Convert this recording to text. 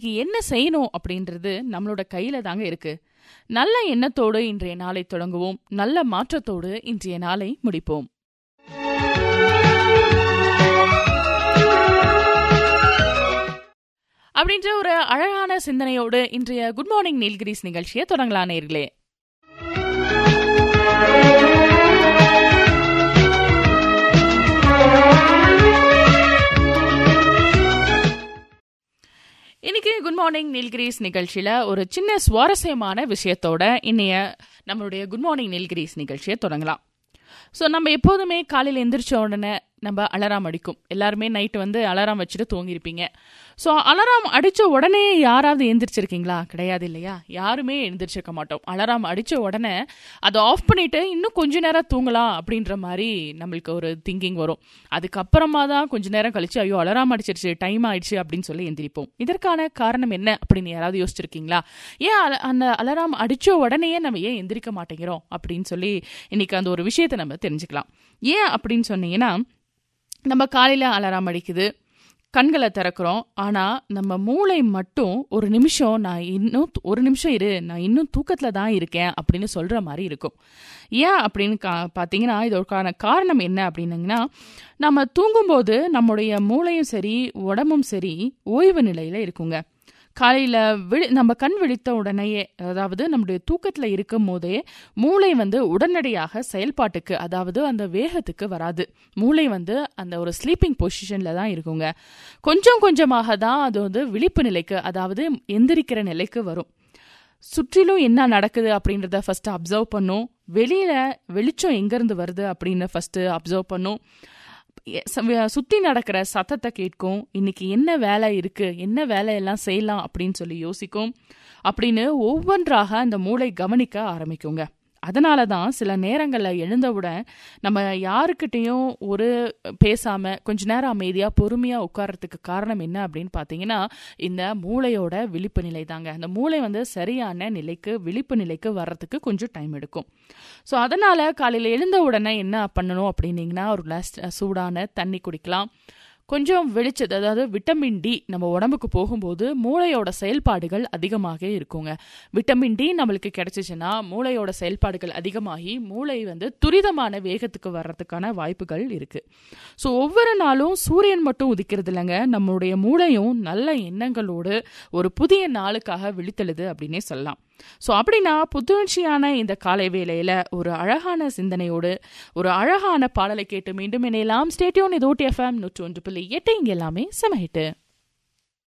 இன்னைக்கு என்ன செய்யணும் அப்படின்றது நம்மளோட கையில தாங்க இருக்கு நல்ல எண்ணத்தோடு இன்றைய நாளை தொடங்குவோம் நல்ல மாற்றத்தோடு இன்றைய நாளை முடிப்போம் அப்படின்ற ஒரு அழகான சிந்தனையோடு இன்றைய குட் மார்னிங் நீல்கிரிஸ் நிகழ்ச்சியை தொடங்கலாம் நேர்களே இன்னைக்கு குட் மார்னிங் நீல்கிரிஸ் நிகழ்ச்சியில ஒரு சின்ன சுவாரஸ்யமான விஷயத்தோட இன்னைய நம்மளுடைய குட் மார்னிங் நீல்கிரிஸ் நிகழ்ச்சியை தொடங்கலாம் ஸோ நம்ம எப்போதுமே காலையில் எந்திரிச்ச உடனே நம்ம அலாரம் அடிக்கும் எல்லாருமே நைட்டு வந்து அலாரம் வச்சுட்டு தூங்கியிருப்பீங்க ஸோ அலாரம் அடித்த உடனே யாராவது எந்திரிச்சிருக்கீங்களா கிடையாது இல்லையா யாருமே எந்திரிச்சிருக்க மாட்டோம் அலாரம் அடித்த உடனே அதை ஆஃப் பண்ணிட்டு இன்னும் கொஞ்ச நேரம் தூங்கலாம் அப்படின்ற மாதிரி நம்மளுக்கு ஒரு திங்கிங் வரும் அதுக்கப்புறமா தான் கொஞ்ச நேரம் கழிச்சு ஐயோ அலாரம் அடிச்சிருச்சு டைம் ஆயிடுச்சு அப்படின்னு சொல்லி எந்திரிப்போம் இதற்கான காரணம் என்ன அப்படின்னு யாராவது யோசிச்சிருக்கீங்களா ஏன் அல- அந்த அலாரம் அடித்த உடனேயே நம்ம ஏன் எந்திரிக்க மாட்டேங்கிறோம் அப்படின்னு சொல்லி இன்னைக்கு அந்த ஒரு விஷயத்தை நம்ம தெரிஞ்சுக்கலாம் ஏன் அப்படின்னு சொன்னீங்கன்னா நம்ம காலையில் அலாரம் அடிக்குது கண்களை திறக்கிறோம் ஆனால் நம்ம மூளை மட்டும் ஒரு நிமிஷம் நான் இன்னும் து- ஒரு நிமிஷம் இரு நான் இன்னும் தூக்கத்தில் தான் இருக்கேன் அப்படின்னு சொல்கிற மாதிரி இருக்கும் ஏன் அப்படின்னு கா பார்த்தீங்கன்னா இதற்கான காரணம் என்ன அப்படின்னீங்கன்னா நம்ம தூங்கும்போது நம்முடைய மூளையும் சரி உடம்பும் சரி ஓய்வு நிலையில் இருக்குங்க காலையில் விழி நம்ம கண் விழித்த உடனேயே அதாவது நம்முடைய தூக்கத்தில் இருக்கும் போதே மூளை வந்து உடனடியாக செயல்பாட்டுக்கு அதாவது அந்த வேகத்துக்கு வராது மூளை வந்து அந்த ஒரு ஸ்லீப்பிங் பொசிஷனில் தான் இருக்குங்க கொஞ்சம் கொஞ்சமாக தான் அது வந்து விழிப்பு நிலைக்கு அதாவது எந்திரிக்கிற நிலைக்கு வரும் சுற்றிலும் என்ன நடக்குது அப்படின்றத ஃபர்ஸ்ட் அப்சர்வ் பண்ணும் வெளியில வெளிச்சம் எங்கேருந்து வருது அப்படின்னு ஃபர்ஸ்ட் அப்சர்வ் பண்ணும் எ- ச- வே- சுத்தி நடக்கிற சத்தத்தை கேட்கும் இன்னைக்கு என்ன வேலை இருக்கு என்ன வேலையெல்லாம் செய்யலாம் அப்படின்னு சொல்லி யோசிக்கும் அப்படின்னு ஒவ்வொன்றாக அந்த மூளை கவனிக்க ஆரம்பிக்குங்க அதனால தான் சில நேரங்களில் எழுந்தவுடன் நம்ம யாருக்கிட்டேயும் ஒரு பேசாம கொஞ்ச நேரம் அமைதியா பொறுமையா உட்கார்றதுக்கு காரணம் என்ன அப்படின்னு பார்த்தீங்கன்னா இந்த மூளையோட விழிப்பு நிலை தாங்க அந்த மூளை வந்து சரியான நிலைக்கு விழிப்பு நிலைக்கு வர்றதுக்கு கொஞ்சம் டைம் எடுக்கும் ஸோ அதனால காலையில் எழுந்த உடனே என்ன பண்ணணும் அப்படின்னீங்கன்னா ஒரு கிளாஸ் சூடான தண்ணி குடிக்கலாம் கொஞ்சம் வெளிச்சது அதாவது விட்டமின் டி நம்ம உடம்புக்கு போகும்போது மூளையோட செயல்பாடுகள் அதிகமாக இருக்குங்க விட்டமின் டி நம்மளுக்கு கிடைச்சிச்சுன்னா மூளையோட செயல்பாடுகள் அதிகமாகி மூளை வந்து துரிதமான வேகத்துக்கு வர்றதுக்கான வாய்ப்புகள் இருக்கு ஸோ ஒவ்வொரு நாளும் சூரியன் மட்டும் உதிக்கிறது இல்லைங்க நம்மளுடைய மூளையும் நல்ல எண்ணங்களோடு ஒரு புதிய நாளுக்காக விழித்தெழுது அப்படின்னே சொல்லலாம் ஸோ அப்படின்னா புத்துணர்ச்சியான இந்த காலை வேளையில ஒரு அழகான சிந்தனையோடு ஒரு அழகான பாடலை கேட்டு மீண்டும் இணையலாம் ஸ்டேடியோன் இது ஓட்டி எஃப்எம் நூற்றி ஒன்று புள்ளி எட்டு இங்க எல்லாமே சமஹிட்டு